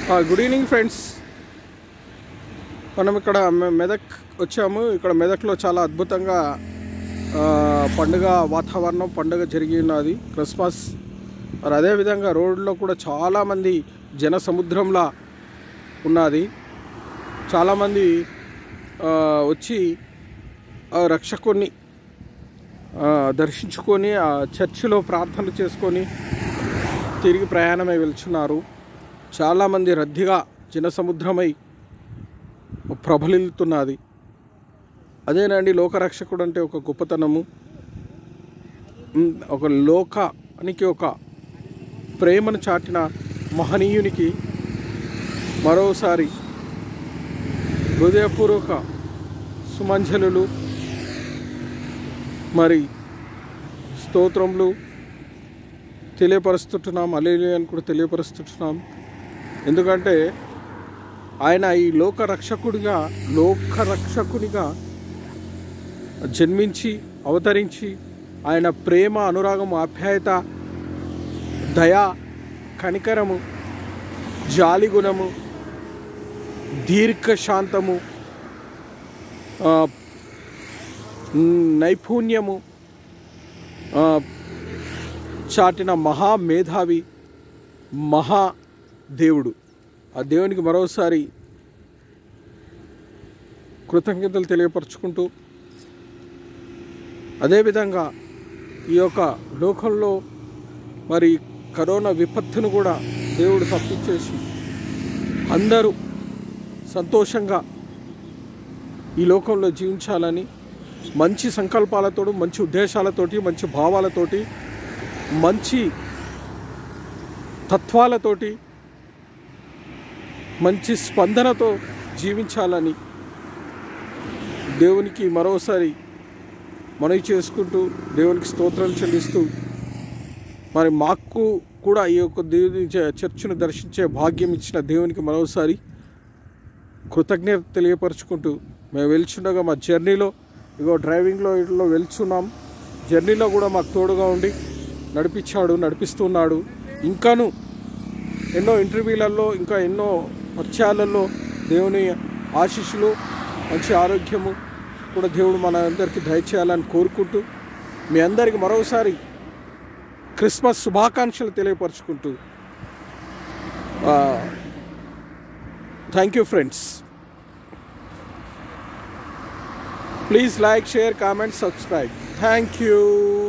good evening friends మనం ఇక్కడ మె- మెదక్ వచ్చాము ఇక్కడ మెదక్లో చాలా అద్భుతంగా ఆ, పండుగ వాతావరణం పండుగ జరిగి ఉన్నది క్రిస్మస్ మరి అదేవిధంగా రోడ్లో కూడా చాలామంది జన సముద్రంలా ఉన్నది చాలామంది ఆ, వచ్చి ఆ రక్షకుని ఆ, దర్శించుకొని ఆ చర్చిలో ప్రార్థనలు చేసుకొని తిరిగి ప్రయాణమై వెళ్తున్నారు చాలామంది రద్దీగా జనసముద్రమై ప్రబలిల్తున్నది అదేనండి లోకరక్షకుడు అంటే ఒక గొప్పతనము ఉమ్, ఒక లోకానికి ఒక ప్రేమను చాటిన మహనీయునికి మరోసారి హృదయపూర్వక సుమంజలులు మరి స్తోత్రములు తెలియపరుస్తుంటున్నాం అలేలి అని కూడా తెలియపరుస్తుంటున్నాం ఎందుకంటే ఆయన ఈ లోక రక్షకుడిగా లోక రక్షకునిగా జన్మించి అవతరించి ఆయన ప్రేమ అనురాగము ఆప్యాయత దయ కనికరము జాలిగుణము దీర్ఘశాంతము ఆ, నైపుణ్యము ఆ, చాటిన మహా మేధావి మహా దేవుడు ఆ దేవునికి మరోసారి కృతజ్ఞతలు తెలియపరచుకుంటూ అదేవిధంగా ఈ యొక్క లోకంలో మరి కరోనా విపత్తును కూడా దేవుడు తప్పించేసి అందరూ సంతోషంగా ఈ లోకంలో జీవించాలని మంచి సంకల్పాలతోటి మంచి ఉద్దేశాలతోటి మంచి భావాలతోటి మంచి తత్వాలతోటి మంచి స్పందనతో జీవించాలని దేవునికి మరోసారి మనవి చేసుకుంటూ దేవునికి స్తోత్రాలు చెల్లిస్తూ మరి మాకు కూడా ఈ యొక్క దేవుని చ- చర్చిను దర్శించే భాగ్యం ఇచ్చిన దేవునికి మరోసారి కృతజ్ఞత తెలియపరుచుకుంటూ మేము వెళ్చుండగా మా జర్నీలో ఇగో డ్రైవింగ్లో ఇట్లో వెళ్తున్నాం జర్నీలో కూడా మాకు తోడుగా ఉండి నడిపించాడు నడిపిస్తున్నాడు ఇంకాను ఎన్నో ఇంటర్వ్యూలలో ఇంకా ఎన్నో పరిచయాలలో దేవుని ఆశీస్సులు మంచి ఆరోగ్యము కూడా దేవుడు మన అందరికీ దయచేయాలని కోరుకుంటూ మీ అందరికి మరోసారి క్రిస్మస్ శుభాకాంక్షలు తెలియపరచుకుంటూ thank you friends please like share comment subscribe thank you